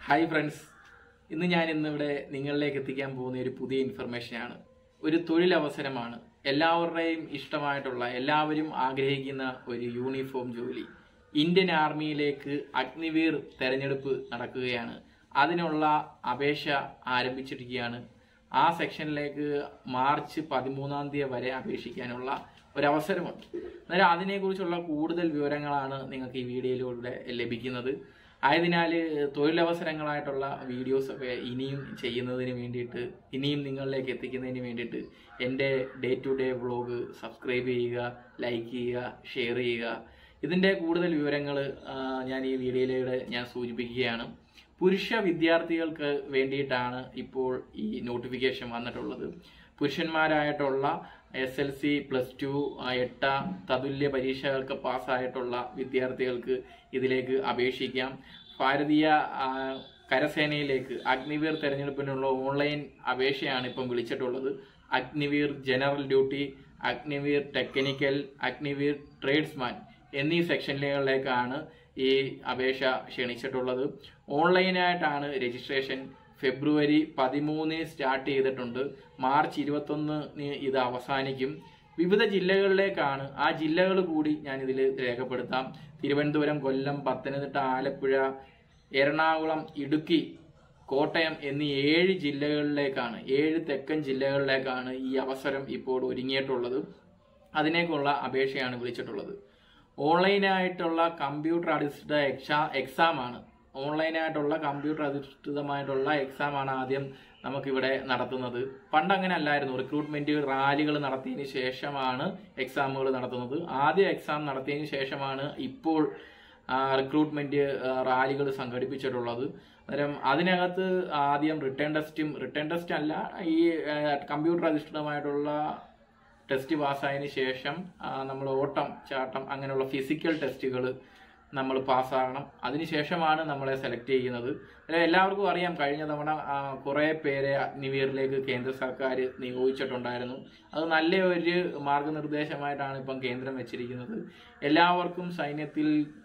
hi friends ഇന്ന് ഞാൻ ഇന്നിവിടെ നിങ്ങളിലേക്ക് എത്തിക്കാൻ പോകുന്ന ഒരു പുതിയ ഇൻഫർമേഷനാണ് ഒരു തൊഴിലവസരമാണ് എല്ലാവരുടെയും ഇഷ്ടമായിട്ടുള്ള എല്ലാവരും ആഗ്രഹിക്കുന്ന ഒരു യൂണിഫോം ജോലി ഇന്ത്യൻ ആർമിയിലേക്ക് അഗ്നിവീർ തെരഞ്ഞെടുപ്പ് നടക്കുകയാണ് അതിനുള്ള അപേക്ഷ ആരംഭിച്ചിരിക്കുകയാണ് ആ സെക്ഷനിലേക്ക് മാർച്ച് പതിമൂന്നാം തീയതി വരെ അപേക്ഷിക്കാനുള്ള ഒരവസരമുണ്ട് അന്നേരം അതിനെക്കുറിച്ചുള്ള കൂടുതൽ വിവരങ്ങളാണ് നിങ്ങൾക്ക് ഈ വീഡിയോയിലൂടെ ലഭിക്കുന്നത് ആയതിനാൽ തൊഴിലവസരങ്ങളായിട്ടുള്ള വീഡിയോസൊക്കെ ഇനിയും ചെയ്യുന്നതിന് വേണ്ടിയിട്ട് ഇനിയും നിങ്ങളിലേക്ക് എത്തിക്കുന്നതിന് വേണ്ടിയിട്ട് എൻ്റെ day to day vlog subscribe ചെയ്യുക ലൈക്ക് ചെയ്യുക ഷെയർ ചെയ്യുക ഇതിൻ്റെ കൂടുതൽ വിവരങ്ങൾ ഞാൻ ഈ വീഡിയോയിലൂടെ ഞാൻ സൂചിപ്പിക്കുകയാണ് പുരുഷ വിദ്യാർത്ഥികൾക്ക് വേണ്ടിയിട്ടാണ് ഇപ്പോൾ ഈ നോട്ടിഫിക്കേഷൻ വന്നിട്ടുള്ളത് പുരുഷന്മാരായിട്ടുള്ള S L C plus two എട്ടാം തതുല്യ പരീക്ഷകൾക്ക് പാസ്സായിട്ടുള്ള വിദ്യാർത്ഥികൾക്ക് ഇതിലേക്ക് അപേക്ഷിക്കാം ഭാരതീയ ആ, കരസേനയിലേക്ക് അഗ്നിവീർ തെരഞ്ഞെടുപ്പിനുള്ള ഓൺലൈൻ അപേക്ഷയാണ് ഇപ്പം വിളിച്ചിട്ടുള്ളത് Agniveer general duty Agniveer technical Agniveer tradesman എന്നീ സെക്ഷനുകളിലേക്കാണ് ഈ അപേക്ഷ ക്ഷണിച്ചിട്ടുള്ളത് ഓൺലൈനായിട്ടാണ് രജിസ്ട്രേഷൻ ഫെബ്രുവരി പതിമൂന്നിന് സ്റ്റാർട്ട് ചെയ്തിട്ടുണ്ട് മാർച്ച് ഇരുപത്തൊന്നിന് ഇത് അവസാനിക്കും വിവിധ ജില്ലകളിലേക്കാണ് ആ ജില്ലകൾ കൂടി ഞാൻ ഇതിൽ രേഖപ്പെടുത്താം തിരുവനന്തപുരം കൊല്ലം പത്തനംതിട്ട ആലപ്പുഴ എറണാകുളം ഇടുക്കി കോട്ടയം എന്നീ ഏഴ് ജില്ലകളിലേക്കാണ് ഏഴ് തെക്കൻ ജില്ലകളിലേക്കാണ് ഈ അവസരം ഇപ്പോൾ ഒരുങ്ങിയിട്ടുള്ളത് അതിനേക്കുള്ള അപേക്ഷയാണ് വിളിച്ചിട്ടുള്ളത് ഓൺലൈനായിട്ടുള്ള കമ്പ്യൂട്ടർ അധിഷ്ഠിത എക്സാ എക്സാം ആണ് ഓൺലൈനായിട്ടുള്ള കമ്പ്യൂട്ടർ അധിഷ്ഠിതമായിട്ടുള്ള എക്സാം ആണ് ആദ്യം നമുക്കിവിടെ നടത്തുന്നത് പണ്ട് അങ്ങനെ അല്ലായിരുന്നു റിക്രൂട്ട്മെന്റ് റാലികൾ നടത്തിയതിന് ശേഷമാണ് എക്സാമുകൾ നടത്തുന്നത് ആദ്യം എക്സാം നടത്തിയതിന് ശേഷമാണ് ഇപ്പോൾ റിക്രൂട്ട്മെന്റ് റാലികൾ സംഘടിപ്പിച്ചിട്ടുള്ളത് അന്നേരം അതിനകത്ത് ആദ്യം റിട്ടേൺ ടെസ്റ്റും റിട്ടേൺ ടെസ്റ്റ് അല്ല ഈ കമ്പ്യൂട്ടർ അധിഷ്ഠിതമായിട്ടുള്ള ടെസ്റ്റ് പാസ്സായതിനു ശേഷം നമ്മൾ ഓട്ടം ചാട്ടം അങ്ങനെയുള്ള ഫിസിക്കൽ ടെസ്റ്റുകൾ നമ്മൾ പാസ്സാകണം അതിനുശേഷമാണ് നമ്മളെ സെലക്ട് ചെയ്യുന്നത് അല്ല എല്ലാവർക്കും അറിയാം കഴിഞ്ഞ തവണ ആ, കുറേ പേരെ അഗ്നിവീറിലേക്ക് കേന്ദ്ര സർക്കാർ നിയോഗിച്ചിട്ടുണ്ടായിരുന്നു അത് നല്ല ഒരു മാർഗനിർദ്ദേശമായിട്ടാണ് ഇപ്പം കേന്ദ്രം വെച്ചിരിക്കുന്നത് എല്ലാവർക്കും സൈന്യത്തിൽ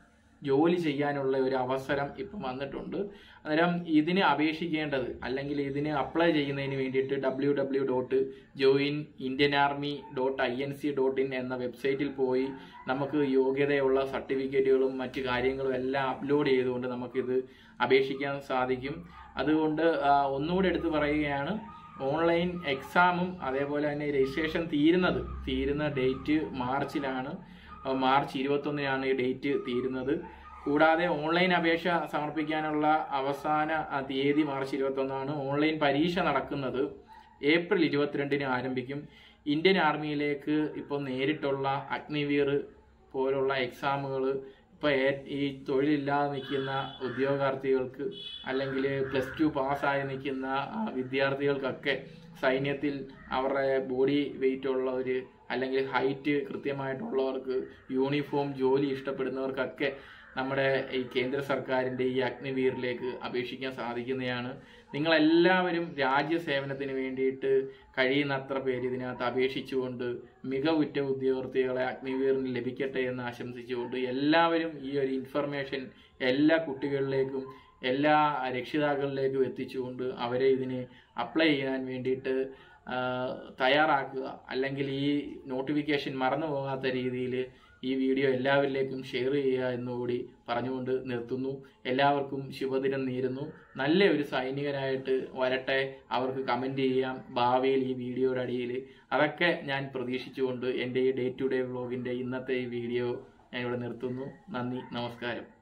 ജോലി ചെയ്യാനുള്ള ഒരു അവസരം ഇപ്പം വന്നിട്ടുണ്ട് അന്നേരം ഇതിന് അപേക്ഷിക്കേണ്ടത് അല്ലെങ്കിൽ ഇതിന് അപ്ലൈ ചെയ്യുന്നതിന് വേണ്ടിയിട്ട് W W dot join Indian army dot I N C dot in എന്ന വെബ്സൈറ്റിൽ പോയി നമുക്ക് യോഗ്യതയുള്ള സർട്ടിഫിക്കറ്റുകളും മറ്റു കാര്യങ്ങളും എല്ലാം അപ്ലോഡ് ചെയ്തുകൊണ്ട് നമുക്കിത് അപേക്ഷിക്കാൻ സാധിക്കും അതുകൊണ്ട് ആ, ഒന്നുകൂടി എടുത്ത് പറയുകയാണ് ഓൺലൈൻ എക്സാമും അതേപോലെ തന്നെ രജിസ്ട്രേഷൻ തീരുന്നത് തീരുന്ന ഡേറ്റ് മാർച്ചിലാണ് അഹ് മാർച്ച് ഇരുപത്തൊന്നിനാണ് ഈ ഡേറ്റ് തീരുന്നത് കൂടാതെ ഓൺലൈൻ അപേക്ഷ സമർപ്പിക്കാനുള്ള അവസാന ആ, തീയതി മാർച്ച് ഇരുപത്തൊന്നാണ് ഓൺലൈൻ പരീക്ഷ നടക്കുന്നത് ഏപ്രിൽ ഇരുപത്തിരണ്ടിന് ആരംഭിക്കും ഇന്ത്യൻ ആർമിയിലേക്ക് ഇപ്പോൾ നേരിട്ടുള്ള അഗ്നിവീർ പോലുള്ള എക്സാമുകൾ ഇപ്പോൾ ഈ തൊഴിലില്ലാതെ നിൽക്കുന്ന ഉദ്യോഗാർത്ഥികൾക്ക് അല്ലെങ്കിൽ പ്ലസ് ടു പാസ്സായി നിൽക്കുന്ന ആ, വിദ്യാർത്ഥികൾക്കൊക്കെ സൈന്യത്തിൽ അവരുടെ ബോഡി വെയിറ്റ് ഉള്ളവർ അല്ലെങ്കിൽ ഹൈറ്റ് കൃത്യമായിട്ടുള്ളവർക്ക് യൂണിഫോം ജോലി ഇഷ്ടപ്പെടുന്നവർക്കൊക്കെ നമ്മുടെ ഈ കേന്ദ്ര സർക്കാരിൻ്റെ ഈ അഗ്നിവീറിലേക്ക് അപേക്ഷിക്കാൻ സാധിക്കുന്നതാണ് നിങ്ങളെല്ലാവരും രാജ്യസേവനത്തിന് വേണ്ടിയിട്ട് കഴിയുന്നത്ര പേര് ഇതിനകത്ത് അപേക്ഷിച്ചുകൊണ്ട് മികവുറ്റ ഉദ്യോഗാർത്ഥികളെ അഗ്നിവീറിന് ലഭിക്കട്ടെ എന്ന് ആശംസിച്ചുകൊണ്ട് എല്ലാവരും ഈ ഒരു ഇൻഫർമേഷൻ എല്ലാ കുട്ടികളിലേക്കും എല്ലാ രക്ഷിതാക്കളിലേക്കും എത്തിച്ചുകൊണ്ട് അവരെ ഇതിന് അപ്ലൈ ചെയ്യാൻ വേണ്ടിയിട്ട് ആ, തയ്യാറാക്കുക അല്ലെങ്കിൽ ഈ നോട്ടിഫിക്കേഷൻ മറന്നു പോകാത്ത രീതിയിൽ ഈ വീഡിയോ എല്ലാവരിലേക്കും ഷെയർ ചെയ്യുക എന്നുകൂടി പറഞ്ഞുകൊണ്ട് നിർത്തുന്നു എല്ലാവർക്കും ശുഭദിനം നേരുന്നു നല്ല ഒരു സൈനികനായിട്ട് വരട്ടെ അവർക്ക് കമൻറ്റ് ചെയ്യാം ഭാവിയിൽ ഈ വീഡിയോയുടെ അടിയിൽ അതൊക്കെ ഞാൻ പ്രതീക്ഷിച്ചുകൊണ്ട് എൻ്റെ ഈ ഡേ ടു ഡേ വ്ളോഗിൻ്റെ ഇന്നത്തെ ഈ വീഡിയോ ഞാൻ ഇവിടെ നിർത്തുന്നു നന്ദി നമസ്കാരം